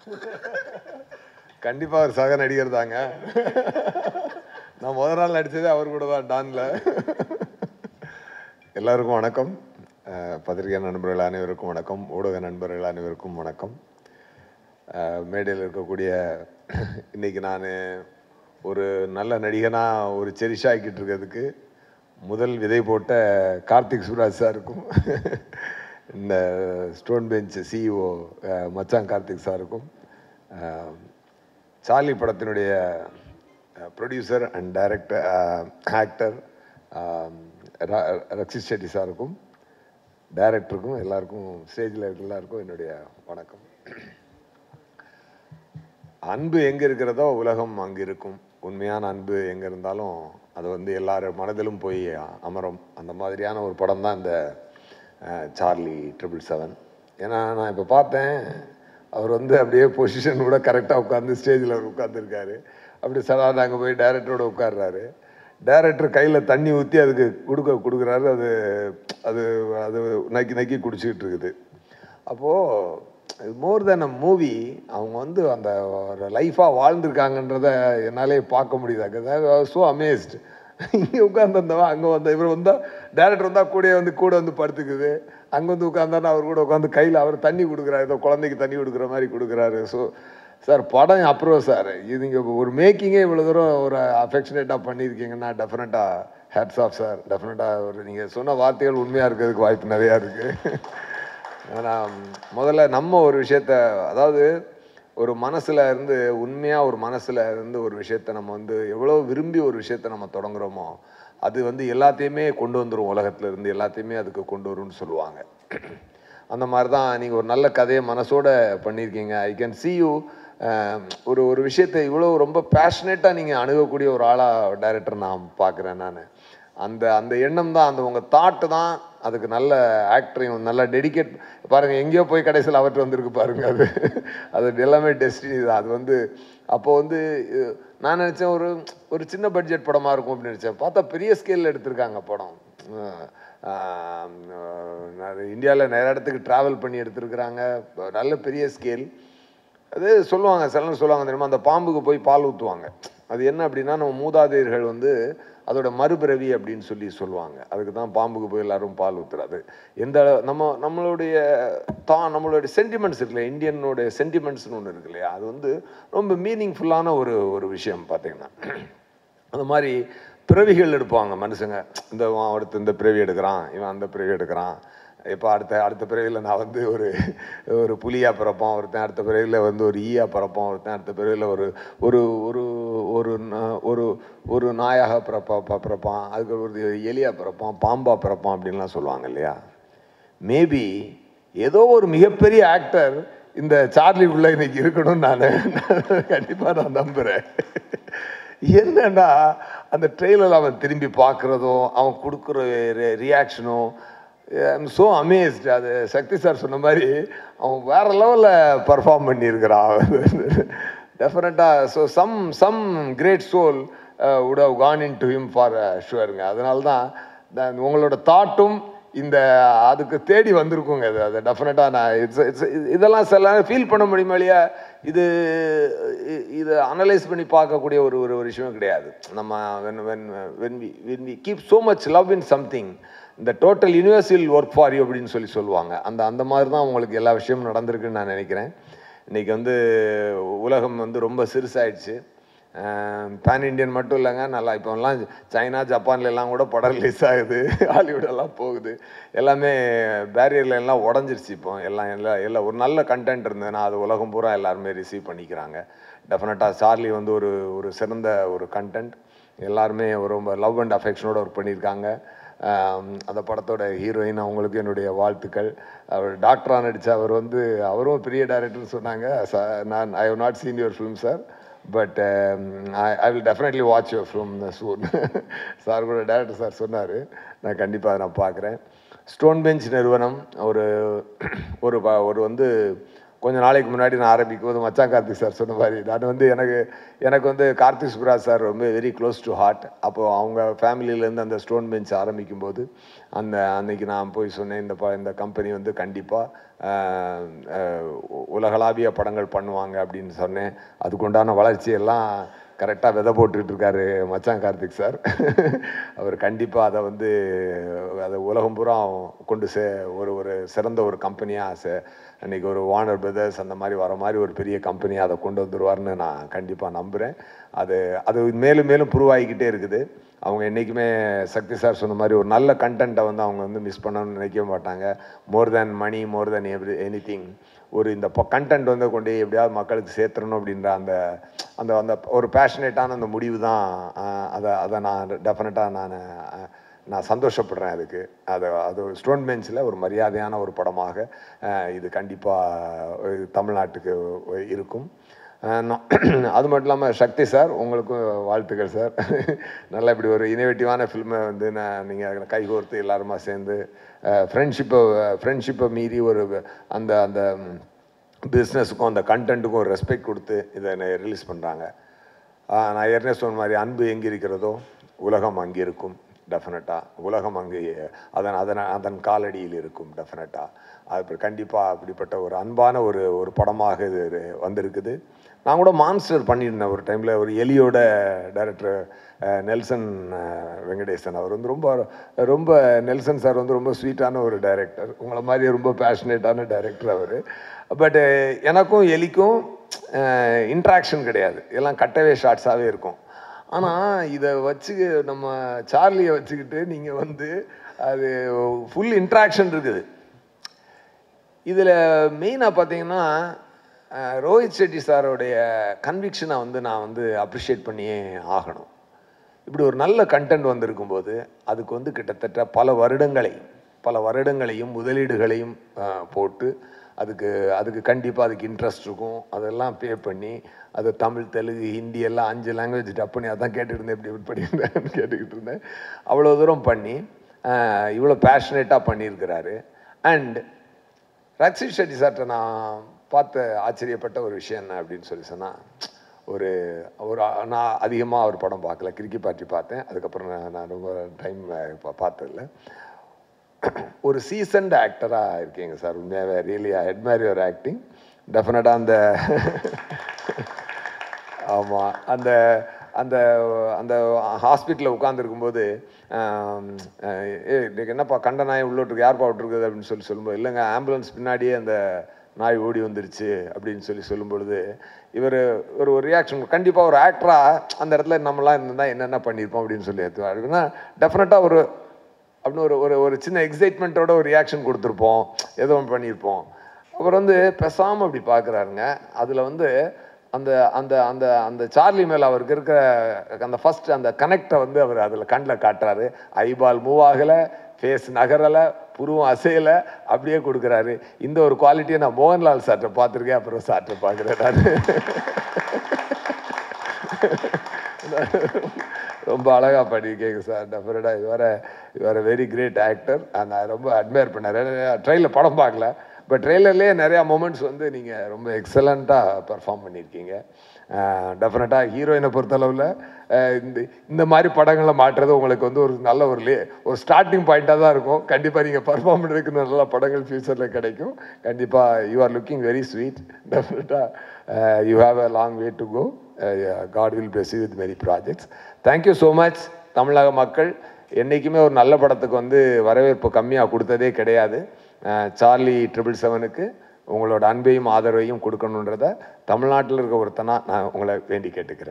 கண்டிப்பா ஒரு சக நடிகர் தாங்க நான் முதல் நாள் நடிச்சதே அவர் கூட தான் டான்ல எல்லாருக்கும் வணக்கம் அஹ், பத்திரிகை நண்பர்கள் அனைவருக்கும் வணக்கம் ஊடக நண்பர்கள் அனைவருக்கும் வணக்கம் அஹ், மேடையில் இருக்கக்கூடிய இன்னைக்கு நான் ஒரு நல்ல நடிகனா ஒரு செரிஷ் ஆக்கிட்டு இருக்கிறதுக்கு முதல் விதை போட்ட கார்த்திக் சுராஜ் சாருக்கும் இந்த ஸ்டோன் பெஞ்ச் சிஇஓ மச்சான் கார்த்திக் சாருக்கும் அஹ், சார்லி படத்தினுடைய producer and director actor Rakshit Shetty சாருக்கும் டைரக்டருக்கும் எல்லாருக்கும் ஸ்டேஜில் இருக்க எல்லாருக்கும் என்னுடைய வணக்கம் அன்பு எங்கே இருக்கிறதோ உலகம் அங்கே இருக்கும் உண்மையான அன்பு எங்கே இருந்தாலும் அது வந்து எல்லார் மனதிலும் போய் அமரும் அந்த மாதிரியான ஒரு படம் தான் இந்த அஹ், சார்லி ட்ரிபிள் செவன் ஏன்னா நான் இப்போ பார்த்தேன் அவர் வந்து அப்படியே பொசிஷன் கூட கரெக்டாக உட்காந்து ஸ்டேஜில் அவர் உட்காந்துருக்காரு அப்படி சாதாரண அங்கே போய் டைரக்டரோட உட்கார்றாரு டைரக்டர் கையில் தண்ணி ஊற்றி அதுக்கு கொடுக்க கொடுக்குறாரு அது அது அது நக்கி நக்கி குடிச்சிக்கிட்டு இருக்குது அப்போது மோர் தென் அ மூவி அவங்க வந்து அந்த ஒரு லைஃபாக வாழ்ந்திருக்காங்கன்றத என்னாலே பார்க்க முடியுது ஸோ அமேஸ்டு இங்கே உட்காந்துருந்தவன் அங்கே வந்த இவர் வந்தால் டேரக்டர் வந்தால் கூடயே வந்து கூட வந்து படுத்துக்குது அங்கே வந்து உட்காந்தாருன்னா அவர் கூட உட்காந்து கையில் அவர் தண்ணி கொடுக்குறாரு ஏதோ குழந்தைக்கு தண்ணி கொடுக்குற மாதிரி கொடுக்குறாரு ஸோ சார் படம் அப்ரூவ் சார் இது நீங்கள் ஒரு மேக்கிங்கே இவ்வளோ தூரம் ஒரு அஃபெக்ஷனேட்டாக பண்ணியிருக்கீங்கன்னா டெஃபினட்டாக ஹேட்ஸ் ஆஃப் சார் டெஃபினட்டாக ஒரு நீங்கள் சொன்ன வார்த்தைகள் உண்மையாக இருக்கிறதுக்கு வாய்ப்பு நிறையா இருக்குது ஆனால் முதல்ல நம்ம ஒரு விஷயத்த அதாவது ஒரு மனசில் இருந்து உண்மையாக ஒரு மனசில் இருந்து ஒரு விஷயத்த நம்ம வந்து எவ்வளோ விரும்பி ஒரு விஷயத்த நம்ம தொடங்குறோமோ அது வந்து எல்லாத்தையுமே கொண்டு வந்துடும் உலகத்துல இருந்து எல்லாத்தையுமே அதுக்கு கொண்டு வரும்னு சொல்லுவாங்க அந்த மாதிரி தான் நீங்கள் ஒரு நல்ல கதையை மனசோட பண்ணியிருக்கீங்க ஐ கேன் see you ஒரு ஒரு விஷயத்தை இவ்வளோ ரொம்ப பேஷனேட்டாக நீங்கள் அணுகக்கூடிய ஒரு ஆளாக டைரக்டர் நான் பார்க்குறேன் நான் அந்த அந்த எண்ணம் தான் அந்த உங்கள் தாட்டு தான் அதுக்கு நல்ல ஆக்டரையும் நல்ல டெடிகேட் பாருங்கள் எங்கேயோ போய் கடைசியில் அவர்கிட்ட வந்திருக்கு பாருங்க அது அது எல்லாமே டெஸ்டினி தான் அது வந்து அப்போ வந்து அஹ், நான் நினச்சேன் ஒரு ஒரு சின்ன பட்ஜெட் படமாக இருக்கும் அப்படின்னு நினச்சேன் பார்த்தா பெரிய ஸ்கேலில் எடுத்திருக்காங்க படம் இந்தியாவில் நிறைய இடத்துக்கு ட்ராவல் பண்ணி எடுத்திருக்கிறாங்க நல்ல பெரிய ஸ்கேல் அது சொல்லுவாங்க சில நேரம் சொல்லுவாங்க தெரியுமா அந்த பாம்புக்கு போய் பால் ஊற்றுவாங்க அது என்ன அப்படின்னா நம்ம மூதாதையர்கள் வந்து அதோட மறுபிறவி அப்படின்னு சொல்லி சொல்லுவாங்க அதுக்கு தான் பாம்புக்கு போய் எல்லாரும் பால் ஊத்துறது எந்த நம்ம நம்மளுடைய தா நம்மளுடைய சென்டிமெண்ட்ஸ் இருக்குல்ல இந்தியனோட சென்டிமெண்ட்ஸ்னு ஒன்று இருக்கு இல்லையா அது வந்து ரொம்ப மீனிங்ஃபுல்லான ஒரு ஒரு விஷயம் பார்த்தீங்கன்னா அந்த மாதிரி பிறவிகள் எடுப்பாங்க மனுஷங்க இந்த இவன் அடுத்து இந்த பிறவி எடுக்கிறான் இவன் அந்த பிறவி எடுக்கிறான் இப்போ அடுத்த அடுத்த பிறவியில் நான் வந்து ஒரு ஒரு புலியா பிறப்பான் ஒருத்தன் அடுத்த பிறவியில் வந்து ஒரு ஈயா பிறப்பான் ஒருத்தன் அடுத்த பிறவியில் ஒரு ஒரு ஒரு ஒரு நா- ஒரு ஒரு நாயாக பிறப்பா ப- பிறப்பான் அதுக்கு ஒரு எலியா பிறப்பான் பாம்பா பிறப்பான் அப்படின்லாம் சொல்லுவாங்க இல்லையா மேபி ஏதோ ஒரு மிகப்பெரிய ஆக்டர் இந்த சார்லி உள்ள இன்னைக்கு இருக்கணும்னு நான் கண்டிப்பாக நான் நம்புகிறேன் என்னன்னா அந்த ட்ரெயிலர் அவன் திரும்பி பார்க்குறதும் அவன் கொடுக்குற ரியாக்ஷனும் ஐம் ஸோ அமேஸ்ட் அது சக்தி சார் சொன்ன மாதிரி அவன் வேற லெவலில் பர்ஃபார்ம் பண்ணியிருக்கிறான் டெஃபினட்டாக so some some great soul would have gone into him for ஷுவருங்க அதனால தான் தான் உங்களோட தாட்டும் இந்த அதுக்கு தேடி வந்திருக்குங்க இது அது டெஃபினட்டாக நான் இட்ஸ் இட்ஸ் இதெல்லாம் சில ஃபீல் பண்ண முடியுமா இல்லையா இது இ- இது அனலைஸ் பண்ணி பார்க்கக்கூடிய ஒரு ஒரு ஒரு விஷயம் கிடையாது நம்ம when when when we when we keep so much love in something இந்த total universal work for you அப்படின்னு சொல்லி சொல்லுவாங்க அந்த அந்த மாதிரி தான் உங்களுக்கு எல்லா விஷயமும் நடந்திருக்குன்னு நான் நினைக்கிறேன் இன்னைக்கு வந்து உலகம் வந்து ரொம்ப சிறுசாயிடுச்சு பேன் இண்டியன் மட்டும் இல்லைங்க நல்லா இப்போலாம் சைனா ஜப்பான்ல எல்லாம் கூட படம் ரிலீஸ் ஆகுது ஹாலிவுட் எல்லாம் போகுது எல்லாமே பேரியர்ல எல்லாம் உடஞ்சிருச்சு இப்போ எல்லாம் எல்லாம் எல்லாம் ஒரு நல்ல கண்டென்ட் இருந்ததுன்னா அது உலகம் பூரா எல்லாருமே ரிசீவ் பண்ணிக்கிறாங்க டெஃபினட்டாக சார்லி வந்து ஒரு ஒரு சிறந்த ஒரு கண்டென்ட் எல்லாருமே ஒரு ரொம்ப லவ் அண்ட் அஃபெக்ஷனோட ஒர்க் பண்ணியிருக்காங்க ஆம், அந்த படத்தோட ஹீரோயின் அவங்களுக்கு என்னுடைய வாழ்த்துக்கள் அவர் டாக்டராக நடித்த அவர் வந்து அவரும் பெரிய டைரக்டர்னு சொன்னாங்க ச- நான் I have not seen your film sir but I will definitely watch your film soon sir கூட டேரக்டர் சார் சொன்னார் நான் கண்டிப்பாக நான் பார்க்குறேன் ஸ்டோன் பெஞ்ச் நிறுவனம் ஒரு ஒரு ப- ஒரு வந்து கொஞ்ச நாளைக்கு முன்னாடி நான் ஆரம்பிக்கும் போது மச்சான் கார்த்திக் சார் சொன்ன மாதிரி நான் வந்து எனக்கு எனக்கு வந்து கார்த்திக் சுப்ராஜ் சார் ரொம்ப வெரி க்ளோஸ் டு ஹார்ட் அப்போது அவங்க ஃபேமிலியிலேருந்து அந்த ஸ்டோன் பெஞ்ச் ஆரம்பிக்கும் போது அந்த அன்னைக்கு நான் போய் சொன்னேன் இந்த ப இந்த கம்பெனி வந்து கண்டிப்பாக உலகளாவிய படங்கள் பண்ணுவாங்க அப்படின்னு சொன்னேன் அதுக்குண்டான வளர்ச்சியெல்லாம் கரெக்டாக விதை போட்டுக்கிட்டு இருக்காரு மச்சான் கார்த்திக் சார் அவர் கண்டிப்பாக அதை வந்து அதை உலகம் பூரா கொண்டு சே ஒரு ஒரு சிறந்த ஒரு கம்பெனியாக சே அன்றைக்கி ஒரு வார்னர் பிரதர்ஸ் அந்த மாதிரி வர மாதிரி ஒரு பெரிய கம்பெனியாக அதை கொண்டு வந்துருவார்னு நான் கண்டிப்பாக நம்புகிறேன் அது அது மேலும் மேலும் ப்ரூவ் இருக்குது அவங்க என்றைக்குமே சக்தி சார் சொன்ன மாதிரி ஒரு நல்ல கண்டென்ட்டை வந்து அவங்க வந்து மிஸ் பண்ணணும்னு நினைக்கவே மாட்டாங்க more than money more than every anything ஒரு இந்த கண்டென்ட் வந்து கொண்டு போய் எப்படியாவது மக்களுக்கு சேர்த்துறணும் அப்படின்ற அந்த அந்த அந்த ஒரு பேஷனேட்டான அந்த முடிவு தான் அஹ், அதை அதை நான் டெஃபினட்டாக நான் அஹ், நான் சந்தோஷப்படுறேன் அதுக்கு அது அது ஒரு ஸ்டோன் பெஞ்சில் ஒரு மரியாதையான ஒரு படமாக அஹ், இது கண்டிப்பாக தமிழ்நாட்டுக்கு இருக்கும் அஹ் நான் அது மட்டும் இல்லாமல் சக்தி சார் உங்களுக்கும் வாழ்த்துக்கள் சார் நல்லா இப்படி ஒரு இனோவேட்டிவான ஃபில்மை வந்து நான் நீங்கள் கைகோர்த்து எல்லாருமா சேர்ந்து ஃப்ரெண்ட்ஷிப்பை ஃப்ரெண்ட்ஷிப்பை மீறி ஒரு அந்த அந்த பிஸ்னஸுக்கும் அந்த கண்டென்ட்டுக்கும் ஒரு ரெஸ்பெக்ட் கொடுத்து இதை ரிலீஸ் பண்ணுறாங்க நான் ஏற்கனவே சொன்ன மாதிரி அன்பு எங்கே இருக்கிறதோ உலகம் அங்கே இருக்கும் டெஃபினட்டாக உலகம் அங்கே அதன் அதன் அதன் காலடியில் இருக்கும் டெஃபினட்டாக அது கண்டிப்பாக அப்படிப்பட்ட ஒரு அன்பான ஒரு ஒரு படமாக இது இது வந்திருக்குது நான் கூட மான்ஸ்டர் பண்ணியிருந்தேன் ஒரு டைமில் ஒரு எலியோட டைரக்டர் நெல்சன் அஹ், வெங்கடேசன் அவர் வந்து ரொம்ப ரொம்ப நெல்சன் சார் வந்து ரொம்ப ஸ்வீட்டான ஒரு டைரக்டர் உங்களை மாதிரி ரொம்ப பேஷனேட்டான டைரக்டர் அவர் பட்டு எனக்கும் எலிக்கும் இன்ட்ராக்ஷன் கிடையாது எல்லாம் கட்டவே ஷார்ட்ஸாகவே இருக்கும் ஆனால் இதை வச்சு நம்ம சார்லியை வச்சுக்கிட்டு நீங்கள் வந்து அது ஃபுல் இன்ட்ராக்ஷன் இருக்குது இதில் மெயினாக பார்த்தீங்கன்னா அஹ், ரோஹித் செட்டி சாரோடைய கன்விக்ஷனை வந்து நான் வந்து அப்ரிஷியேட் பண்ணியே ஆகணும் இப்படி ஒரு நல்ல கண்டென்ட் வந்திருக்கும்போது அதுக்கு வந்து கிட்டத்தட்ட பல வருடங்களை பல வருடங்களையும் முதலீடுகளையும் அஹ், போட்டு அதுக்கு அதுக்கு கண்டிப்பாக அதுக்கு இன்ட்ரெஸ்ட் இருக்கும் அதெல்லாம் பே பண்ணி அது தமிழ் தெலுங்கு ஹிந்தி எல்லாம் அஞ்சு லாங்குவேஜ் டப் பண்ணி அதான் கேட்டுட்டு இருந்தேன் எப்படி எப்படி பண்ணியிருந்தேன்னு கேட்டுக்கிட்டு இருந்தேன் அவ்வளோ தூரம் பண்ணி அஹ், இவ்வளோ பேஷனேட்டாக பண்ணியிருக்கிறாரு அண்ட் ரக்ஷித் ஷெட்டி சார்கிட்ட நான் பார்த்த ஆச்சரியப்பட்ட ஒரு விஷயம் என்ன அப்படின்னு சொல்லி சொன்னால் ஒரு ஒரு நான் அதிகமாக அவர் படம் பார்க்கல கிரிக்கி பார்ட்டி பார்த்தேன் அதுக்கப்புறம் நான் நான் ரொம்ப டைம் பார்த்ததில்ல ஒரு சீசன்ட் ஆக்டராக இருக்கீங்க சார் உண்மையாகவே ரியலி அட்மைர் யுவர் ஆக்டிங் டெஃபினட்டாக அந்த ஆமாம் அந்த அந்த அந்த ஹாஸ்பிட்டலில் உட்காந்துருக்கும்போது ஏ இன்னைக்கு என்னப்பா கண்ட நாய் உள்ளோட்டுருக்கு யார்ப்பா விட்டுருக்குது அப்படின்னு சொல்லி சொல்லும்போது இல்லைங்க ஆம்புலன்ஸ் பின்னாடியே அந்த நாய் ஓடி வந்துருச்சு அப்படின்னு சொல்லி சொல்லும் பொழுது இவர் ஒரு ஒரு ரியாக்ஷன் கண்டிப்பாக ஒரு ஆக்டராக அந்த இடத்துல நம்மலாம் இருந்தால் என்னென்ன பண்ணியிருப்போம் அப்படின்னு சொல்லி எடுத்துவார் அப்படின்னா டெஃபினட்டாக ஒரு அப்படின்னு ஒரு ஒரு ஒரு சின்ன எக்ஸைட்மெண்ட்டோட ஒரு ரியாக்ஷன் கொடுத்துருப்போம் ஏதோ ஒன்று பண்ணியிருப்போம் அவர் வந்து பேசாமல் அப்படி பார்க்குறாருங்க அதில் வந்து அந்த அந்த அந்த அந்த சார்லி மேலே அவருக்கு இருக்கிற அந்த ஃபர்ஸ்ட் அந்த கனெக்டை வந்து அவர் அதில் கண்ணில் காட்டுறாரு ஐபால் மூவ் ஆகலை ஃபேஸ் நகரலை புருவம் அசையலை அப்படியே கொடுக்குறாரு இந்த ஒரு குவாலிட்டியை நான் மோகன்லால் சார்ட்ட பார்த்துருக்கேன் அப்புறம் சார்ட்ட பார்க்குறேன் நான் ரொம்ப அழகாக பண்ணியிருக்கீங்க சார் டெஃபினட்டாக இது வர இது வர வெரி கிரேட் ஆக்டர் நான் ரொம்ப அட்மையர் பண்ணேன் ட்ரெயிலில் படம் பார்க்கல பட் ட்ரெய்லர்லேயே நிறையா மூமெண்ட்ஸ் வந்து நீங்கள் ரொம்ப எக்ஸலண்ட்டாக பெர்ஃபார்ம் பண்ணியிருக்கீங்க டெஃபினட்டாக ஹீரோயினை பொறுத்தளவில் அஹ், இந்த இந்த மாதிரி படங்களை மாட்டுறது உங்களுக்கு வந்து ஒரு நல்ல ஒரு லே ஒரு ஸ்டார்டிங் பாயிண்ட்டாக தான் இருக்கும் கண்டிப்பாக நீங்கள் பர்ஃபார்ம் பண்ணுறதுக்கு நல்ல படங்கள் ஃப்யூச்சரில் கிடைக்கும் கண்டிப்பாக you are looking very sweet டெஃபினட்டாக you have a long way to go God will bless you with many projects thank you so much தமிழக மக்கள் என்றைக்குமே ஒரு நல்ல படத்துக்கு வந்து வரவேற்பு கம்மியாக கொடுத்ததே கிடையாது அஹ் சார்லி ட்ரிபிள் செவனுக்கு உங்களோட அன்பையும் ஆதரவையும் கொடுக்கணுன்றத தமிழ்நாட்டில் இருக்க ஒருத்தனா நான் உங்களை வேண்டி கேட்டுக்கிறேன்